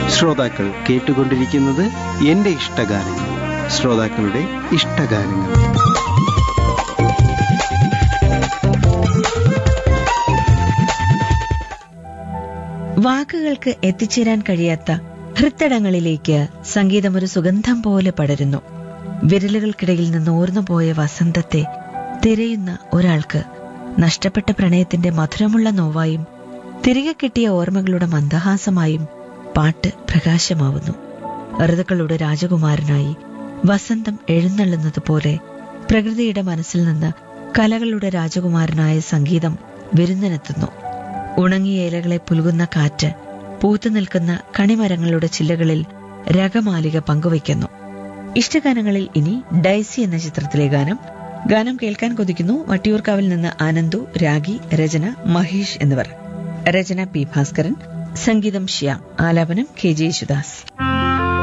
ശ്രോതാക്കൾ കേട്ടുകൊണ്ടിരിക്കുന്നത് എന്റെ ഇഷ്ടഗാനങ്ങൾ ശ്രോതാക്കളുടെ ഇഷ്ടഗാനങ്ങൾ വാക്കുകൾക്ക് എത്തിച്ചേരാൻ കഴിയാത്ത ഹൃത്തടങ്ങളിലേക്ക് സംഗീതം ഒരു സുഗന്ധം പോലെ പടരുന്നു വിരലുകൾക്കിടയിൽ നിന്ന് ഊർന്നുപോയ വസന്തത്തെ തിരയുന്ന ഒരാൾക്ക് നഷ്ടപ്പെട്ട പ്രണയത്തിന്റെ മധുരമുള്ള നോവായും തിരികെ കിട്ടിയ ഓർമ്മകളുടെ മന്ദഹാസമായും പാട്ട് പ്രകാശമാവുന്നു ഋതുക്കളുടെ രാജകുമാരനായി വസന്തം എഴുന്നള്ളുന്നത് പോലെ പ്രകൃതിയുടെ മനസ്സിൽ നിന്ന് കലകളുടെ രാജകുമാരനായ സംഗീതം വിരുന്നിനെത്തുന്നു ഉണങ്ങിയ ഇലകളെ പുലുകുന്ന കാറ്റ് പൂത്തു നിൽക്കുന്ന കണിമരങ്ങളുടെ ചില്ലകളിൽ രകമാലിക പങ്കുവയ്ക്കുന്നു ഇഷ്ടഗാനങ്ങളിൽ ഇനി ഡൈസി എന്ന ചിത്രത്തിലെ ഗാനം ഗാനം കേൾക്കാൻ കൊതിക്കുന്നു വട്ടിയൂർക്കാവിൽ നിന്ന് ആനന്ദു രാഗി രചന മഹേഷ് എന്നിവർ രചന പി ഭാസ്കരൻ സംഗീതം ശ്യാം ആലാപനം കെ ജെ യേശുദാസ്